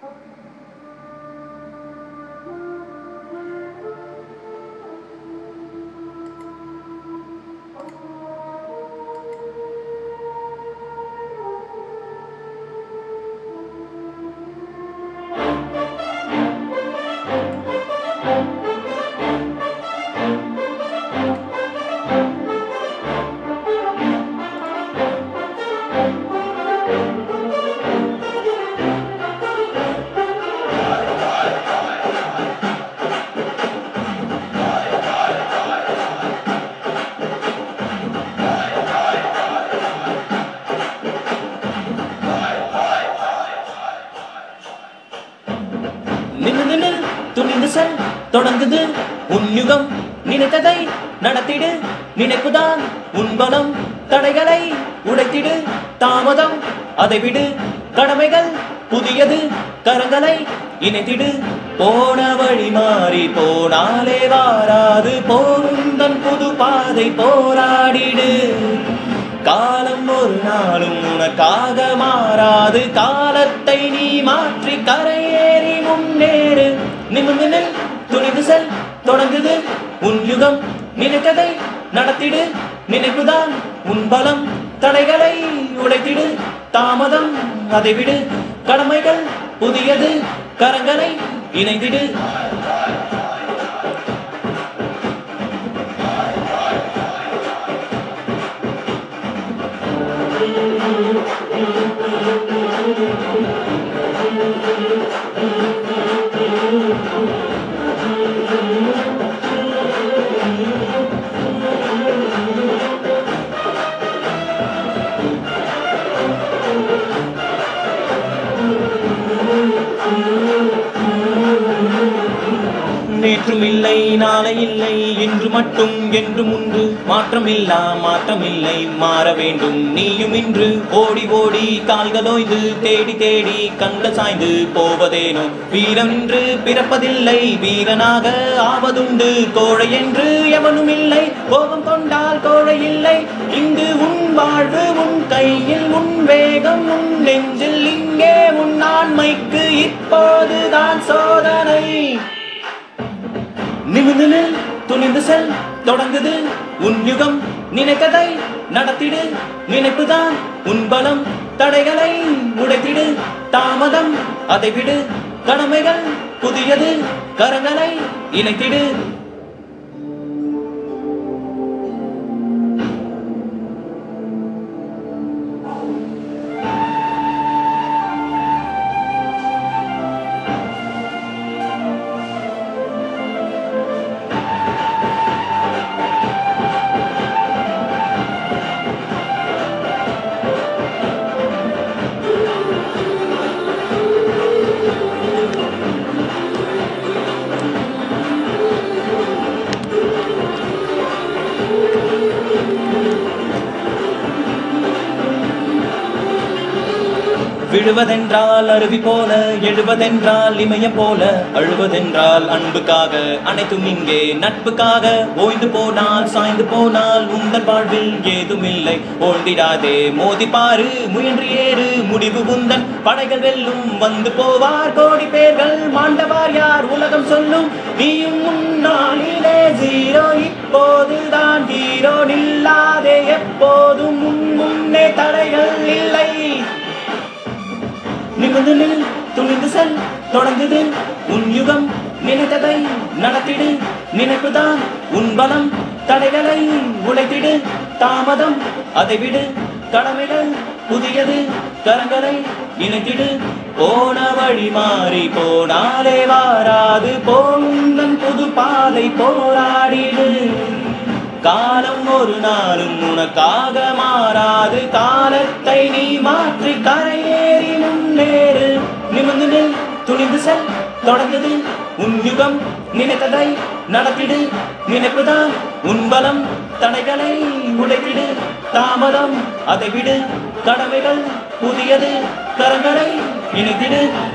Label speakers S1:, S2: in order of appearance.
S1: நின்னு நின்னு துணிந்து செல் தொடங்குது உன் யுகம் நினைத்ததை நடத்திடு நினைப்புதான் உன் பலம் தடைகளை உடைத்திடு தாமதம் அதை விடு கடமைகள் புதியது கரங்களை இணைத்திடு போன வழி மாறி போனாலே வாராது போருந்தன் புது பாதை போராடிடு காலம் ஒரு நாளும் உனக்காக மாறாது காலத்தை நீ மாற்றி கரையேறி முன்னேறு நிமிர்ந்து நில் துணிந்து செல் தொடங்குது உன் யுகம் நினைத்ததை நடத்திடு நினைப்புதான் உன் பலம் தடைகளை உடைத்திடு தாமதம் அதை விடு கடமைகள் புதியது கரங்களை இணைந்திடு நேற்றும் இல்லை நாளை இல்லை என்று மட்டும் என்றும் உண்டு மாற்றம் இல்லா மாற்றம் இல்லை மாற வேண்டும் நீயும் இன்று ஓடி ஓடி கால்கள் ஓய்ந்து தேடி தேடி கண்கள் சாய்ந்து போவதேனோ வீரம் என்று பிறப்பதில்லை வீரனாக ஆவதுண்டு கோழை என்று எவனும் இல்லை கோபம் கொண்டால் கோழை இல்லை இங்கு உன் வாழ்வு உன் கையில் உன் வேகம் உன் நெஞ்சில் இங்கே உன் ஆண்மைக்கு இப்போதுதான் சோதனை நிமிர்ந்து நில் துணிந்து செல் தொடங்குது உன் யுகம் நினைத்ததை நடத்திடு நினைப்புதான் உன் பலம் தடைகளை உடைத்திடு தாமதம் அதை விடு கடமைகள் புதியது கரங்களை இணைத்திடு விழுவதென்றால் அருவி போல எழுவதென்றால் இமயம் போல அழுவதென்றால் அன்புக்காக அனைத்தும் இங்கே நட்புக்காக ஓய்ந்து போனால் சாய்ந்து போனால் உங்கள் வாழ்வில் ஏதும் இல்லை ஓழ்ந்திடாதே மோதி பாரு முயன்று ஏறு முடிவு உந்தன் படைகள் வெல்லும் வந்து போவார் கோடி பேர்கள் மாண்டவார் யார் உலகம் சொல்லும் நீயும் முன்னாளிலே ஜீரோ இப்போதுதான் ஹீரோ நில்லாதே எப்போதும் முன் முன்னே தடைகள் இல்லை நிமிர்ந்து நில் துணிந்து செல் தொடங்குது உன் யுகம் நினைத்ததை நடத்திடு நினைப்புதான் உன் பலம் தடைகளை உடைத்திடு தாமதம் அதை விடு கடமைகள் புதியது கரங்களை இணைத்திடு போன வழி மாறி போனாலே வாராது போந்தன் புது பாதை போராடிடு காலம் ஒரு நாளும் உனக்காக மாறாது காலத்தை நீ மாற்றி கரையேறி முன்னேறு நிமிர்ந்து நில் துணிந்து செல் தொடங்குது உன் யுகம் நினைத்ததை நடத்திடு நினைப்புதான் உன் பலம் தடைகளை உடைத்திடு தாமதம் அதை விடு கடமைகள் புதியது கரங்களை இணைத்திடு